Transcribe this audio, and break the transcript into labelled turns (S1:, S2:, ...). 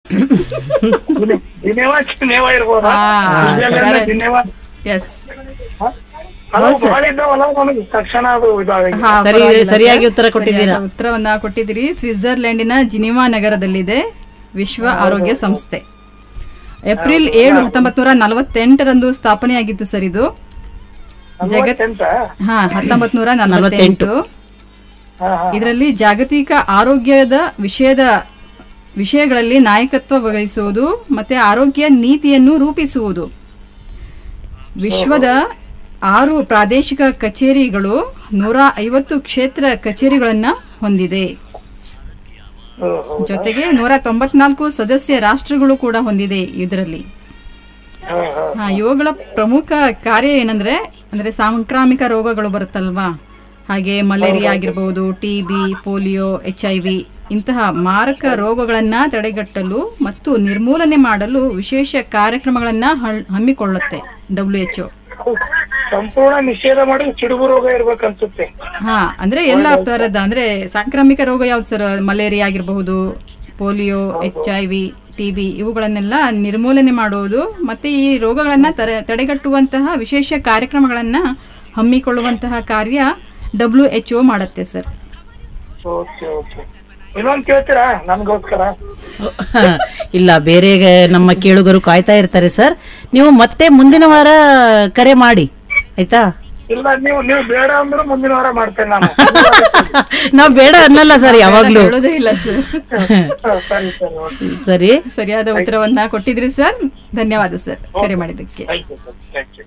S1: Geneva Geneva ಇರ್ಬೋದಾ
S2: ಹಾ,
S1: Switzerland
S2: correct.
S1: Geneva
S2: S
S1: ಅದು
S2: ಹೌದು ಸರ್.
S1: ಭಾಳ ಇದ್ದಾವಲ್ಲ ನನಗೆ ತಕ್ಷಣ ಅದು ಇದಾಗಿದೆ
S2: ಹಾ,
S3: ಸರಿ,
S2: ಪರವಾಗಿಲ್ಲ
S3: ಸರಿಯಾಗಿ
S2: ಸರ್.
S3: ಉತ್ತರ ಕೊಟ್ಟಿದ್ದೀರಾ.
S2: ಸರಿಯಾದ ಉತ್ತರವನ್ನ ಕೊಟ್ಟಿದ್ದೀರಿ ಸ್ವಿಟ್ಜರ್ಲೆಂಡಿನ ಜಿನಿವಾ ನಗರದಲ್ಲಿದೆ ವಿಶ್ವ ಆರೋಗ್ಯ ಸಂಸ್ಥೆ ಏಪ್ರಿಲ್ ಏಳು ಹತ್ತೊಂಬತ್ ನೂರ ನಲವತ್ತೆಂಟರಂದು ಸ್ಥಾಪನೆಯಾಗಿತ್ತು ಸರ್ ಇದು ಜಗತ್
S1: ನಲ್ವತ್ತೆಂಟ?
S2: ಹಾ ಹತ್ತೊಂಬತ್ ನೂರ ನಲವತ್ತೆಂಟು
S1: ಹಾ, ಹಾ.
S2: ಇದರಲ್ಲಿ ಜಾಗತಿಕ ಆರೋಗ್ಯದ ವಿಷಯದ ವಿಷಯಗಳಲ್ಲಿ ನಾಯಕತ್ವ ವಹಿಸುವುದು ಮತ್ತೆ ಆರೋಗ್ಯ ನೀತಿಯನ್ನು ರೂಪಿಸುವುದು ವಿಶ್ವದ ಆರು ಪ್ರಾದೇಶಿಕ ಕಚೇರಿಗಳು ನೂರ ಐವತ್ತು ಕ್ಷೇತ್ರ ಕಚೇರಿಗಳನ್ನು ಹೊಂದಿದೆ
S1: ಹ್ಮ್, ಹ್ಮ್.
S2: ಜೊತೆಗೆ ನೂರ ತೊಂಬತ್ನಾಲ್ಕು ಸದಸ್ಯ ರಾಷ್ಟ್ರಗಳು ಕೂಡ ಹೊಂದಿದೆ ಇದರಲ್ಲಿ
S1: ಹಾ, ಹಾ.
S2: ಹಾ ಇವುಗಳ ಪ್ರಮುಖ ಕಾರ್ಯ ಏನಂದ್ರೆ ಅಂದ್ರೆ ಸಾಂಕ್ರಾಮಿಕ ರೋಗಗಳು ಬರುತ್ತಲ್ವಾ ಹಾಗೆ ಮಲೇರಿಯಾ ಆಗಿರ್ಬೋದು T B polio H I V ಇಂತಹ ಮಾರಕ ರೋಗಗಳನ್ನ ತಡೆಗಟ್ಟಲು ಮತ್ತು ನಿರ್ಮೂಲನೆ ಮಾಡಲು ವಿಶೇಷ ಕಾರ್ಯಕ್ರಮಗಳನ್ನ ಹಳ್- ಹಮ್ಮಿಕೊಳ್ಳುತ್ತೆ ಡಬ್ಲ್ಯೂ ಎಚ್
S1: ಸಂಪೂರ್ಣ ನಿಷೇಧ ಮಾಡಿ ಚಿಡುಬು ರೋಗ ಇರ್ಬೇಕನ್ಸುತ್ತೆ
S2: ಹಾ ಅಂದ್ರೆ ಎಲ್ಲ ತರದ ಅಂದ್ರೆ ಸಾಂಕ್ರಾಮಿಕ ರೋಗ ಯಾವ್ದು ಸರ್ ಮಲೇರಿಯಾ ಆಗಿರಬಹುದು polio H I V T B ಇವುಗಳನ್ನೆಲ್ಲ ನಿರ್ಮೂಲನೆ ಮಾಡುವುದು ಮತ್ತೆ ಈ ರೋಗಗಳನ್ನ ತರ ತಡೆಗಟ್ಟುವಂತಹ ವಿಶೇಷ ಕಾರ್ಯಕ್ರಮಗಳನ್ನ ಹಮ್ಮಿಕೊಳ್ಳುವಂತಹ ಕಾರ್ಯ ಡಬ್ಲ್ಯೂ ಎಚ್ ಒ ಮಾಡುತ್ತೆ ಸರ್
S1: ಓಕೆ ಓಕೆ ಇನ್ನೊಂದ್ ಕೇಳ್ತೀರಾ ನನ್ಗೋಸ್ಕರ
S3: ಇಲ್ಲ ಬೇರೆ ನಮ್ಮ ಕೇಳುಗರು ಕಾಯ್ತಾ ಇರ್ತಾರೆ ಸರ್ ನೀವು ಮತ್ತೆ ಮುಂದಿನ ವಾರ ಕರೆ ಮಾಡಿ ಆಯ್ತಾ
S1: ಇಲ್ಲ ನೀವು ನೀವು ಬೇಡ ಅಂದ್ರೂ ಮುಂದಿನ ವಾರ ಮಾಡ್ತೇನೆ ನಾನು
S3: ನಾವ್ ಬೇಡ ಅನ್ನಲ್ಲ ಸರ್ ಯಾವಾಗ್ಲೂ
S2: ಹೇಳೋದೇ ಇಲ್ಲ ಸರ್
S1: ಹಾ, ಸರಿ ಸರಿ ಓಕೆ
S3: ಸರಿ
S2: ಸರಿಯಾದ ಉತ್ತರವನ್ನ ಕೊಟ್ಟಿದ್ರಿ ಸರ್ ಧನ್ಯವಾದ ಸರ್ ಕರೆ ಮಾಡಿದ್ದಕ್ಕೆ
S1: thank you sir thank you